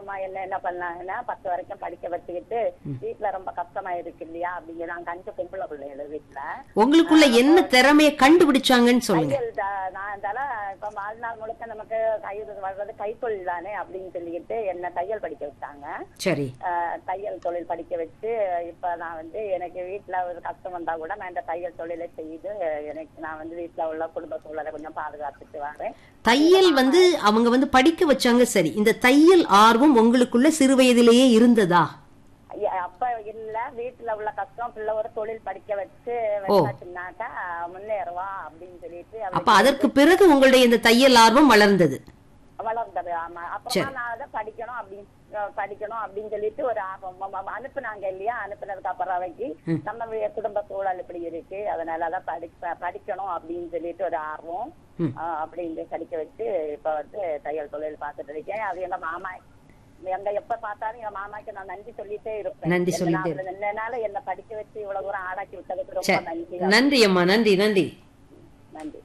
அம்மா என்ன என்ன பண்ணாங்கன்னா பத்து வரைக்கும் படிக்க வச்சுக்கிட்டு வீட்டுல ரொம்ப கஷ்டமா இருக்கு இல்லையா அப்படிங்க நாங்க அஞ்சு பொம்பளை பிள்ளைகள் வீட்டுல உங்களுக்குள்ள என்ன திறமைய கண்டுபிடிச்சாங்கன்னு சொல்லுங்க தையல் த- நான் இருந்தாலும் இப்ப வாழ்நாள் முழுக்க நமக்கு கைது வர்றது கைத்தொழில் தானே அப்படின்னு சொல்லிக்கிட்டு என்ன தையல் படிக்க வச்சாங்க சரி ஆஹ் தையல் தொழில் படிக்க வச்சு இப்ப நான் வந்து எனக்கு வீட்டுல ஒரு கஷ்டம் வந்தா கூட நான் இந்த தையல் தொழிலை செய்து எனக்கு நான் வந்து வீட்டுல உள்ள குடும்ப சூழலை கொஞ்சம் பாதுகாத்துட்டு வரேன் தையல் வந்து அவங்க வந்து படிக்க வச்சாங்க சரி இந்த தையல் ஆர்வம் உங்களுக்குள்ள சிறு வயதிலேயே இருந்ததா ஐயா, அப்ப இல்ல வீட்டுல உள்ள கஷ்டம் பிள்ளை ஒரு தொழில் படிக்க வச்சு ஓ. வச்சாச்சுன்னாக்கா முன்னேறுவா அப்படின்னு சொல்லிட்டு அப்ப அவருக்கு அதற்கு பிறகு உங்களுடைய இந்த தையல் ஆர்வம் வளர்ந்தது வளர்ந்தது ஆமா அப்புறமா நான் அதை படிக்கணும் அப்படின்னு அஹ் படிக்கணும் அப்படின்னு சொல்லிட்டு ஒரு ஆர்வம் ம- ம- அனுப்புனாங்க இல்லையா அனுப்புனதுக்கு அப்புறம் வைக்கி நம்ம வீ- குடும்ப சூழல் இப்படி இருக்கு அதனால அதை படிக்க படிக்கணும் அப்படின்னு சொல்லிட்டு ஒரு ஆர்வம் ம். அஹ் அப்படின்னு படிக்க வச்சு இப்ப வந்து தையல் தொழில் பார்த்துட்டு இருக்கேன் அது எங்க மாமா எங்க எப்ப பார்த்தாலும் எங்க மாமாக்கு நான் நன்றி சொல்லிட்டே இருப்பேன் நன்றி என்ன சொல்லிட்டே நான் நின்னனால என்ன படிக்க வச்சு இவ்வளவு தூரம் ஆளாக்கி விட்டதுக்கு ரொம்ப சரி நன்றி நன்றி அம்மா நன்றி நன்றி நன்றி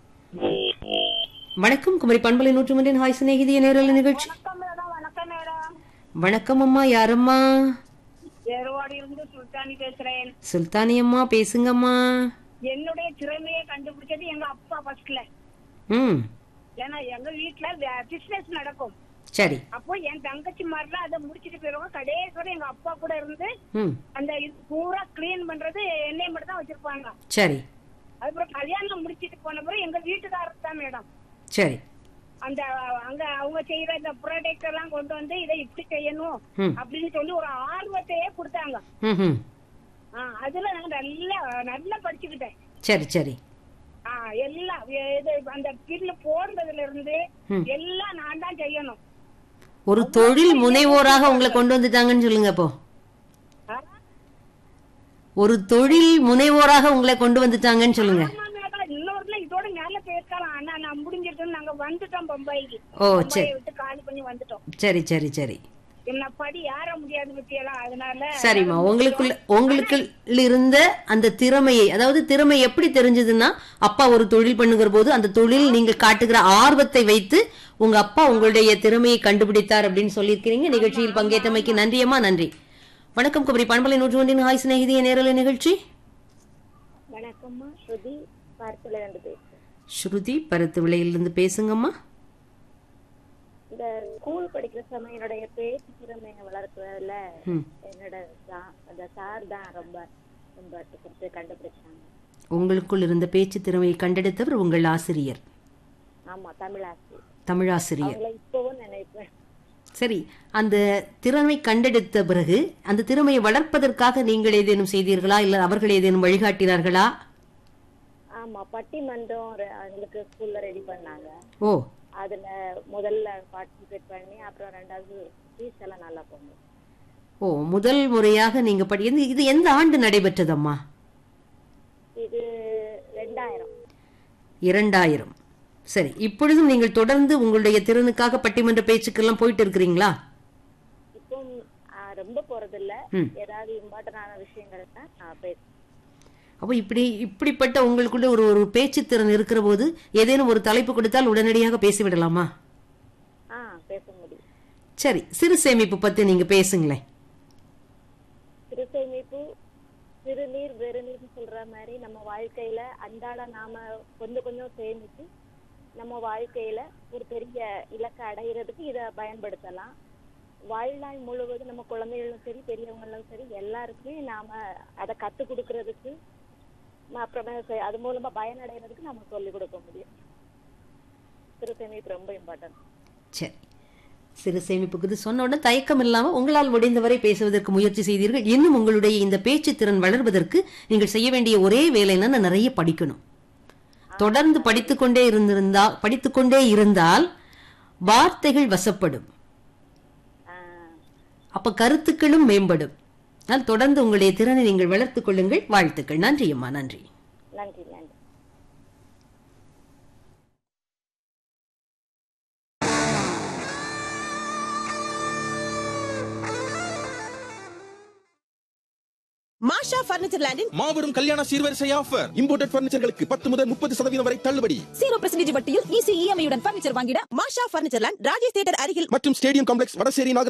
வணக்கம் குமரி பண்பலை நூற்று மன்றின் ஹாய் சிநேகிதிய நேரல நிகழ்ச்சி வணக்கம் மேடம் வணக்கம் மேடம் வணக்கம் அம்மா யாரம்மா ஏர்வாடி இருந்து சுல்தானி பேசுறேன் சுல்தானி அம்மா பேசுங்கம்மா என்னுடைய திறமையை கண்டுபிடிச்சது எங்க அப்பா ஃபர்ஸ்ட்ல ம் ஏன்னா எங்க வீட்டுல பிசினஸ் நடக்கும் சரி அப்போ என் தங்கச்சி மாதிரிலாம் அதை முடிச்சிட்டு போயிருவாங்க கடைசி வரை எங்க அப்பா கூட இருந்து ம் அந்த இது பூரா கிளீன் பண்றது என்னைய மட்டும் தான் வச்சிருப்பாங்க சரி அதுக்கப்புறம் கல்யாணம் முடிச்சிட்டு போன பிறகு எங்க வீட்டுக்காரர் தான் மேடம் சரி அந்த அங்க அவங்க செய்யற இந்த ப்ராடக்ட் எல்லாம் கொண்டு வந்து இதை இப்படி செய்யணும் ம். அப்படின்னு சொல்லி ஒரு ஆர்வத்தையே கொடுத்தாங்க ம் ம் ஆ, அதுல நான் நல்லா நல்லா படிச்சுக்கிட்டேன் சரி சரி ஆ, எல்லாம் இது அந்த பில்லு போடுறதுல இருந்து ம். எல்லாம் நான் தான் செய்யணும் ஒரு தொழில் முனைவோராக உங்களை கொண்டு வந்துட்டாங்கன்னு சொல்லுங்க அப்போ ஆ? ஒரு தொழில் முனைவோராக உங்களை கொண்டு வந்துட்டாங்கன்னு சொல்லுங்க ஆமா மேடம், இன்னொருல இதோட மேல பேசலாம் ஆனா நான் முடிஞ்சிட்டு நாங்க வந்துட்டோம் பம்பாய்க்கு ஓ சரி பம்பாயை விட்டு காலி பண்ணி வந்துட்டோம் சரி சரி சரி என்ன படி ஏற முடியாது பத்தியெல்லாம் அதனால சரிம்மா உங்களுக்குள்ள உங்களுக்குள்ள இருந்த அந்த திறமையை அதாவது திறமை எப்படி தெரிஞ்சதுன்னா அப்பா ஒரு தொழில் பண்ணுகிற போது அந்த தொழில் நீங்க காட்டுகிற ஆர்வத்தை வைத்து உங்க அப்பா உங்களுடைய திறமையை கண்டுபிடித்தார் அப்படின்னு சொல்லியிருக்கிறீங்க நிகழ்ச்சியில் பங்கேற்றமைக்கு நன்றியம்மா நன்றி வணக்கம் குமரி பண்பலை நூற்று ஒன்றின் ஹாய் சிநேகிதிய நேரலை நிகழ்ச்சி வணக்கம்மா ஸ்ருதி பார்த்துல இருந்து பேசுறேன் ஸ்ருதி பருத்து விலையிலிருந்து பேசுங்கம்மா இந்த ஸ்கூல் படிக்கிற சமயம் என்னுடைய பேச்சு திறமையை வளர்க்கறதுல ம். என்னோட சா- அந்த சார் தான் ரொம்ப ரொம்ப கொடுத்து கண்டுபிடிச்சாங்க உங்களுக்குள் இருந்த பேச்சு திறமையை கண்டெடுத்தவர் உங்கள் ஆசிரியர் ஆமா தமிழ் ஆசிரியர் தமிழாசிரியர் அவங்கள இப்பவும் நினைப்பேன் சரி அந்த திறமை கண்டெடுத்த பிறகு அந்த திறமையை வளர்ப்பதற்காக நீங்கள் ஏதேனும் செய்தீர்களா இல்ல அவர்கள் ஏதேனும் வழிகாட்டினார்களா ஆமா பட்டிமன்றம் ஒரு- எங்களுக்கு ஸ்கூல்ல ரெடி பண்ணாங்க ஓ அதுல முதல்ல பார்ட்டிசிபேட் பண்ணி அப்புறம் ரெண்டாவது ஃபீஸ் எல்லாம் நல்லா போனோம் ஓ முதல் முறையாக நீங்க படி இது- இது எந்த ஆண்டு நடைபெற்றதம்மா இது ரெண்டாயிரம் இரண்டாயிரம் சரி இப்பொழுதும் நீங்கள் தொடர்ந்து உங்களுடைய திறனுக்காக பட்டிமன்ற பேச்சுக்கெல்லாம் போயிட்டு இருக்கிறீங்களா இப்போ ரொம்ப போறது இல்ல ம். ஏதாவது இம்பார்ட்டன்டான விஷயங்கள் தான் நான் பேசுறேன் அப்போ இப்படி இப்படிப்பட்ட உங்களுக்குள்ள ஒரு ஒரு பேச்சு திறன் இருக்கிற போது ஏதேனும் ஒரு தலைப்பு கொடுத்தால் உடனடியாக பேசிவிடலாமா ஆ பேச முடியும் சரி சிறு சேமிப்பு பத்தி நீங்க பேசுங்களேன் சிறுசேமிப்பு சிறுநீர் வெறுநீர்னு சொல்ற மாதிரி நம்ம வாழ்க்கையில அன்றாட நாம கொஞ்சம் கொஞ்சம் சேமிச்சு நம்ம வாழ்க்கையில ஒரு பெரிய இலக்கை அடையிறதுக்கு இத பயன்படுத்தலாம் வாழ்நாள் முழுவதும் நம்ம குழந்தைகளும் சரி பெரியவங்களும் சரி எல்லாருக்குமே நாம அதை கத்து கொடுக்கறதுக்கு ம- அப்புறமே செ- அது மூலமா பயனடைறதுக்கு நம்ம சொல்லிக் கொடுக்க முடியும் சிறுசேமிப்பு ரொம்ப இம்பார்ட்டன்ட் சரி சிறு சேமிப்புக்கு இது சொன்ன உடனே தயக்கம் இல்லாம உங்களால் முடிந்தவரை பேசுவதற்கு முயற்சி செய்தீர்கள் இன்னும் உங்களுடைய இந்த பேச்சு திறன் வளர்வதற்கு நீங்கள் செய்ய வேண்டிய ஒரே வேலை என்னன்னா நிறைய படிக்கணும் தொடர்ந்து படித்துக்கொண்டே இருந்திருந்தா படித்துக்கொண்டே இருந்தால் வார்த்தைகள் வசப்படும் ஆஹ் அப்ப கருத்துக்களும் மேம்படும் அதனால் தொடர்ந்து உங்களுடைய திறனை நீங்கள் வளர்த்துக் கொள்ளுங்கள் வாழ்த்துக்கள் நன்றி அம்மா நன்றி நன்றி நன்றி மாஷா பர்னிச்சர் லேண்டின் மாபெரும் கல்யாண சீர்வரிசை ஆஃபர் இம்போர்ட்டட் பர்னிச்சர்களுக்கு பத்து முதல் முப்பது சதவீதம் வரை தள்ளுபடி ஜீரோ பர்சன்டேஜ் வட்டியில் ஈஸி இஎம்ஐ உடன் பர்னிச்சர் வாங்கிட Masha furniture land Rajesh theatre அருகில் மற்றும் ஸ்டேடியம் காம்ப்ளெக்ஸ் வடசேரி நாகர்